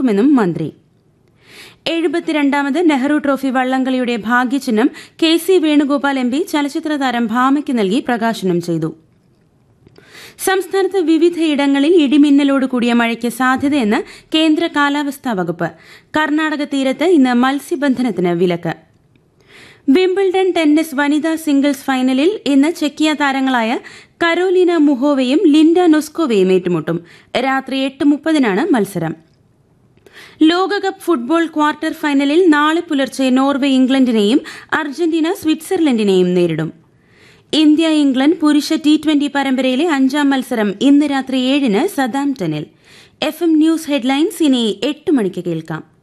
ലഭ്യമാക്കുമെന്നും മന്ത്രി എഴുപത്തിരണ്ടാമത് നെഹ്റു ട്രോഫി വള്ളംകളിയുടെ ഭാഗ്യചിഹ്നം K C Venugopal M P ചലച്ചിത്ര താരം ഭാമയ്ക്ക് നൽകി പ്രകാശനം ചെയ്തു സംസ്ഥാനത്ത് വിവിധയിടങ്ങളിൽ ഇടിമിന്നലോട് കൂടിയ മഴയ്ക്ക് സാധ്യതയെന്ന് കേന്ദ്ര കാലാവസ്ഥാ വകുപ്പ് കർണാടക തീരത്ത് ഇന്ന് മത്സ്യബന്ധനത്തിന് വിലക്ക് വിംബിൾഡൺ ടെന്നീസ് വനിതാ സിംഗിൾസ് ഫൈനലിൽ ഇന്ന് ചെക്കിയ താരങ്ങളായ കരോലിന മുഹോവയും ലിൻഡ നൊസ്കോവയും ഏറ്റുമുട്ടും രാത്രി എട്ട് മുപ്പതിനാണ് മത്സരം ലോകകപ്പ് ഫുട്ബോൾ ക്വാർട്ടർ ഫൈനലിൽ നാളെ പുലർച്ചെ നോർവേ ഇംഗ്ലണ്ടിനെയും അർജന്റീന സ്വിറ്റ്സർലൻഡിനെയും നേരിടും ഇന്ത്യ ഇംഗ്ലണ്ട് പുരുഷ ടി ട്വന്റി പരമ്പരയിലെ അഞ്ചാം മത്സരം ഇന്ന് രാത്രി ഏഴിന് സതാംപ്ടണിൽ എഫ് എം ന്യൂസ് ഹെഡ്ലൈൻസ് ഇനി എട്ട് മണിക്ക് കേൾക്കാം